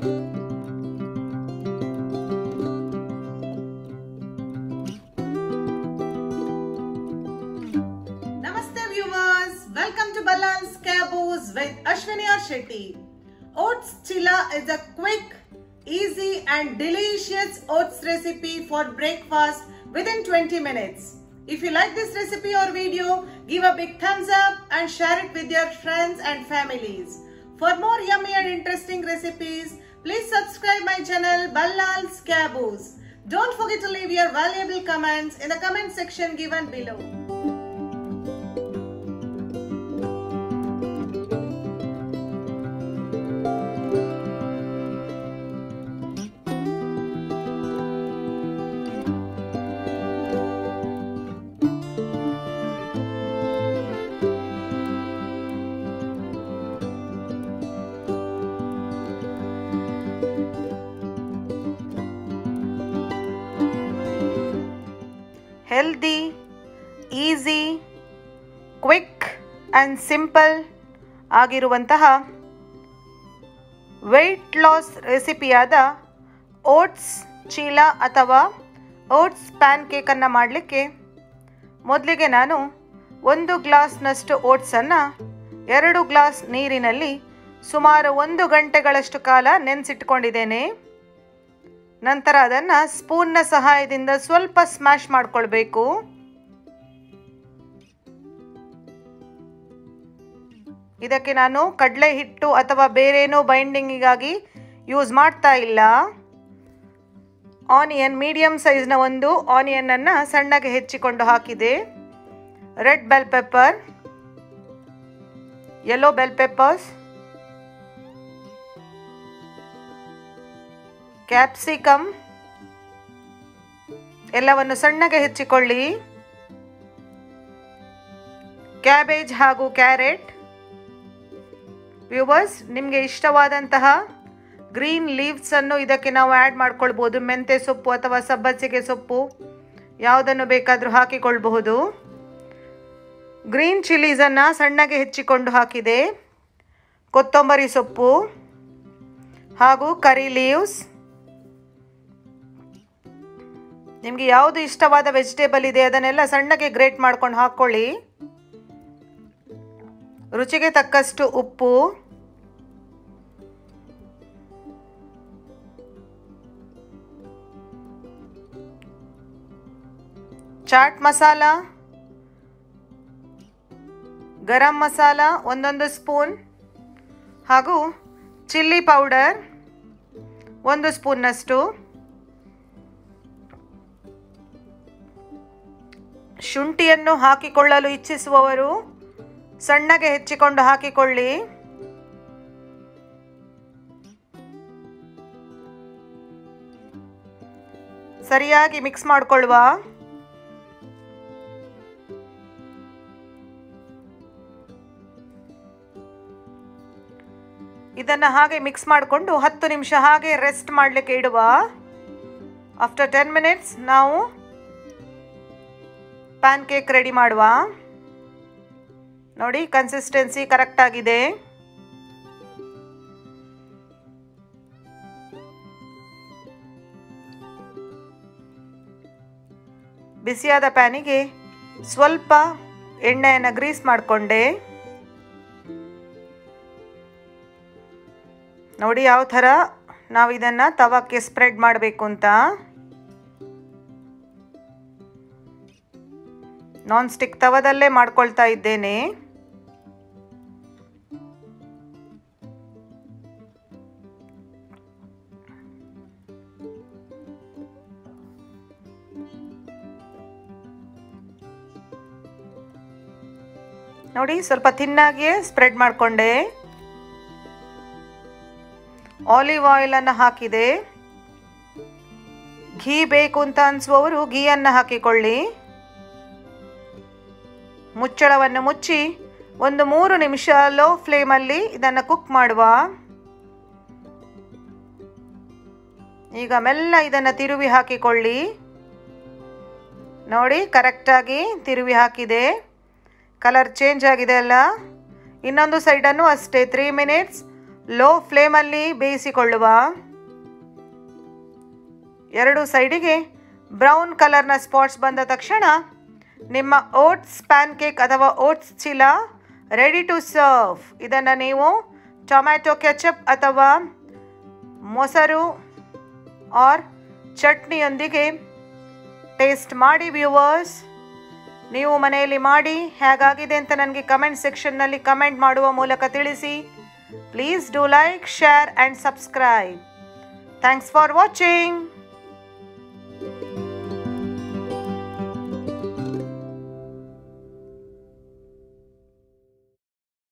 Namaste viewers, welcome to Balan's Cabos with Ashwini R. Shetty. Oats chilla is a quick, easy and delicious oats recipe for breakfast within 20 minutes. If you like this recipe or video, give a big thumbs up and share it with your friends and families. For more yummy and interesting recipes, please subscribe my channel Ballal's Cabos. Don't forget to leave your valuable comments in the comment section given below. Healthy easy quick and simple ಆಗಿರುವಂತಹ weight loss ರೆಸಿಪಿಯಾದ oats cheela ಅಥವಾ oats PAN ಕೇಕನ್ನು ಮಾಡಲಿಕ್ಕೆ ಮೊದಲಿಗೆ ನಾನು ಒಂದು ಗ್ಲಾಸ್ನಷ್ಟು ಓಟ್ಸನ್ನು ಎರಡು glass ನೀರಿನಲ್ಲಿ ಸುಮಾರು ಒಂದು ಗಂಟೆಗಳಷ್ಟು ಕಾಲ ನೆನೆಸಿಟ್ಕೊಂಡಿದ್ದೇನೆ ನಂತರ ಅದನ್ನು ಸ್ಪೂನ್ನ ಸಹಾಯದಿಂದ ಸ್ವಲ್ಪ ಸ್ಮ್ಯಾಶ್ ಮಾಡಿಕೊಳ್ಬೇಕು ಇದಕ್ಕೆ ನಾನು ಕಡಲೆ ಹಿಟ್ಟು ಅಥವಾ ಬೇರೇನೋ ಬೈಂಡಿಂಗಿಗಾಗಿ ಯೂಸ್ ಮಾಡ್ತಾ ಇಲ್ಲ ಆನಿಯನ್ ಮೀಡಿಯಮ್ ಸೈಜ್ನ ಒಂದು ಆನಿಯನ್ನನ್ನು ಸಣ್ಣಗೆ ಹೆಚ್ಚಿಕೊಂಡು ಹಾಕಿದೆ red bell pepper yellow bell peppers capsicum ಎಲ್ಲವನ್ನು ಸಣ್ಣಗೆ ಹೆಚ್ಚಿಕೊಳ್ಳಿ ಕ್ಯಾಬೇಜ್ ಹಾಗೂ ಕ್ಯಾರೆಟ್ ವ್ಯೂವರ್ಸ್ ನಿಮಗೆ ಇಷ್ಟವಾದಂತಹ ಗ್ರೀನ್ ಲೀವ್ಸನ್ನು ಇದಕ್ಕೆ ನಾವು ಆ್ಯಡ್ ಮಾಡ್ಕೊಳ್ಬೋದು ಮೆಂತೆ ಸೊಪ್ಪು ಅಥವಾ ಸಬ್ಬಸಿಗೆ ಸೊಪ್ಪು ಯಾವುದನ್ನು ಬೇಕಾದರೂ ಹಾಕಿಕೊಳ್ಬಹುದು ಗ್ರೀನ್ ಚಿಲ್ಲೀಸನ್ನು ಸಣ್ಣಗೆ ಹೆಚ್ಚಿಕೊಂಡು ಹಾಕಿದೆ ಕೊತ್ತಂಬರಿ ಸೊಪ್ಪು ಹಾಗೂ ಕರಿ ಲೀವ್ಸ್ ನಿಮಗೆ ಯಾವುದು ಇಷ್ಟವಾದ ವೆಜಿಟೇಬಲ್ ಇದೆ ಅದನ್ನೆಲ್ಲ ಸಣ್ಣಗೆ ಗ್ರೇಟ್ ಮಾಡ್ಕೊಂಡು ಹಾಕ್ಕೊಳ್ಳಿ ರುಚಿಗೆ ತಕ್ಕಷ್ಟು ಉಪ್ಪು ಚಾಟ್ ಮಸಾಲ ಗರಂ ಮಸಾಲ ಒಂದೊಂದು ಸ್ಪೂನ್ ಹಾಗೂ ಚಿಲ್ಲಿ ಪೌಡರ್ ಒಂದು ಸ್ಪೂನ್ನಷ್ಟು ಶುಂಠಿಯನ್ನು ಹಾಕಿಕೊಳ್ಳಲು ಇಚ್ಛಿಸುವವರು ಸಣ್ಣಗೆ ಹೆಚ್ಚಿಕೊಂಡು ಹಾಕಿಕೊಳ್ಳಿ ಸರಿಯಾಗಿ ಮಿಕ್ಸ್ ಮಾಡಿಕೊಳ್ಳುವ ಇದನ್ನು ಹಾಗೆ ಮಿಕ್ಸ್ ಮಾಡಿಕೊಂಡು ಹತ್ತು ನಿಮಿಷ ಹಾಗೆ ರೆಸ್ಟ್ ಮಾಡಲಿಕ್ಕೆ ಇಡುವ ಆಫ್ಟರ್ ಟೆನ್ ಮಿನಿಟ್ಸ್ ನಾವು ಪ್ಯಾನ್ ಕೇಕ್ ರೆಡಿ ಮಾಡುವ ನೋಡಿ ಕನ್ಸಿಸ್ಟೆನ್ಸಿ ಕರೆಕ್ಟ್ ಆಗಿದೆ ಬಿಸಿಯಾದ ಪ್ಯಾನಿಗೆ ಸ್ವಲ್ಪ ಎಣ್ಣೆಯನ್ನು ಗ್ರೀಸ್ ಮಾಡಿಕೊಂಡೆ ನೋಡಿ ಯಾವ ಥರ ನಾವು ಇದನ್ನು ತವಕ್ಕೆ ಸ್ಪ್ರೆಡ್ ಮಾಡಬೇಕು ಅಂತ ನಾನ್ ಸ್ಟಿಕ್ ತವದಲ್ಲೇ ಮಾಡ್ಕೊಳ್ತಾ ಇದ್ದೇನೆ ನೋಡಿ ಸ್ವಲ್ಪ ತಿನ್ನಾಗಿಯೇ ಸ್ಪ್ರೆಡ್ ಮಾಡಿಕೊಂಡೆ ಆಲಿವ್ ಆಯಿಲನ್ನು ಹಾಕಿದೆ ಘೀ ಬೇಕು ಅಂತ ಅನಿಸುವವರು ಘೀಯನ್ನು ಹಾಕಿಕೊಳ್ಳಿ ಮುಚ್ಚಳವನ್ನು ಮುಚ್ಚಿ ಒಂದು ಮೂರು ನಿಮಿಷ ಲೋ ಫ್ಲೇಮಲ್ಲಿ ಇದನ್ನು ಕುಕ್ ಮಾಡುವ ಈಗ ಮೆಲ್ಲ ಇದನ್ನು ತಿರುವಿ ಹಾಕಿಕೊಳ್ಳಿ ನೋಡಿ ಕರೆಕ್ಟಾಗಿ ತಿರುವಿ ಹಾಕಿದೆ ಕಲರ್ ಚೇಂಜ್ ಆಗಿದೆ ಅಲ್ಲ ಇನ್ನೊಂದು ಸೈಡನ್ನು ಅಷ್ಟೇ ತ್ರೀ ಮಿನಿಟ್ಸ್ ಲೋ ಫ್ಲೇಮಲ್ಲಿ ಬೇಯಿಸಿಕೊಳ್ಳುವ ಎರಡು ಸೈಡಿಗೆ ಬ್ರೌನ್ ಕಲರ್ನ ಸ್ಪಾಟ್ಸ್ ಬಂದ ತಕ್ಷಣ ನಿಮ್ಮ ಓಟ್ಸ್ ಪ್ಯಾನ್ ಕೇಕ್ ಅಥವಾ oats cheela ready to serve ಇದನ್ನು ನೀವು ಟೊಮ್ಯಾಟೊ ಕೆಚಪ್ ಅಥವಾ ಮೊಸರು ಆರ್ ಚಟ್ನಿಯೊಂದಿಗೆ ಟೇಸ್ಟ್ ಮಾಡಿ ವ್ಯೂವರ್ಸ್ ನೀವು ಮನೆಯಲ್ಲಿ ಮಾಡಿ ಹೇಗಾಗಿದೆ ಅಂತ ನನಗೆ ಕಮೆಂಟ್ ಸೆಕ್ಷನ್ನಲ್ಲಿ ಕಮೆಂಟ್ ಮಾಡುವ ಮೂಲಕ ತಿಳಿಸಿ please do like share and subscribe thanks for watching